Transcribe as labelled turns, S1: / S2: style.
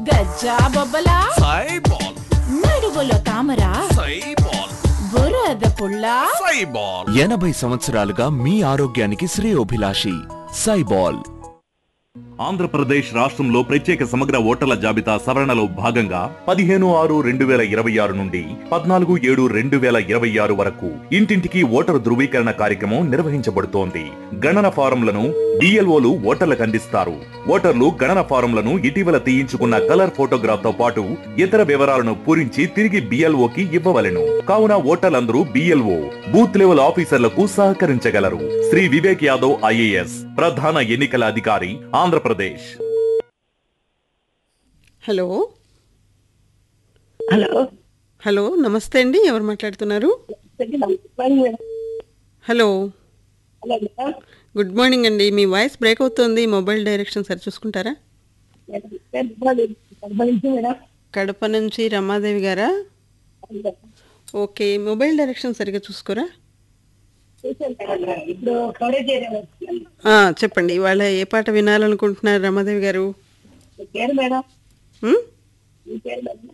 S1: గజ్జా బొబ్బలా
S2: సైబాల్
S1: నడువులో తామర
S2: సైబాల్
S1: బురద పుల్ల
S2: సైబాల్
S3: ఎనభై సంవత్సరాలుగా మీ ఆరోగ్యానికి శ్రేయోభిలాషి సైబాల్
S4: ఆంధ్రప్రదేశ్ రాష్ట్రంలో ప్రత్యేక సమగ్ర ఓటర్ల జాబితా సవరణలో భాగంగా పదిహేను ఆరు రెండు వేల ఇరవై ఆరు నుండి పద్నాలుగు ఏడు రెండు వేల ఇరవై ఆరు వరకు ఇంటింటికి ఓటరు ధృవీకరణ కార్యక్రమం నిర్వహించబడుతోంది గణన ఫారంలను బిఎల్ఓలు ఓటర్లకు అందిస్తారు ఓటర్లు గణన ఫారంలను ఇటీవల తీయించుకున్న కలర్ ఫోటోగ్రాఫ్ తో పాటు ఇతర వివరాలను పూరించి తిరిగి బిఎల్ఓకి ఇవ్వవలెను కావున ఓటర్లందరూ బిఎల్ఓ బూత్ లెవెల్ ఆఫీసర్లకు సహకరించగలరు శ్రీ వివేక్ యాదవ్ ఐఏఎస్ ప్రధాన ఎన్నికల అధికారి ఆంధ్రప్రదేశ్
S5: హలో
S6: హలో
S5: హలో నమస్తే అండి ఎవరు మాట్లాడుతున్నారు hello
S6: hello madam
S5: good morning అండి మీ వాయిస్ బ్రేక్ అవుతుంది మొబైల్ డైరెక్షన్ సరి చూసుకుంటారా
S6: మేడం
S5: కడప నుంచి రమాదేవి గారా ఓకే మొబైల్ డైరెక్షన్ సరిగా చూసుకోరా
S6: ఇప్పుడు కవరేజ్ ఏరియా వస్తున్నాను.
S5: ఆ, చెప్పండి ఇవాళ ఏ పాట వినాలనుకుంటున్నారు రమాదేవి గారు
S6: మీ పేరు మేడం
S5: ఉమ్?
S6: మీ పేరు మేడం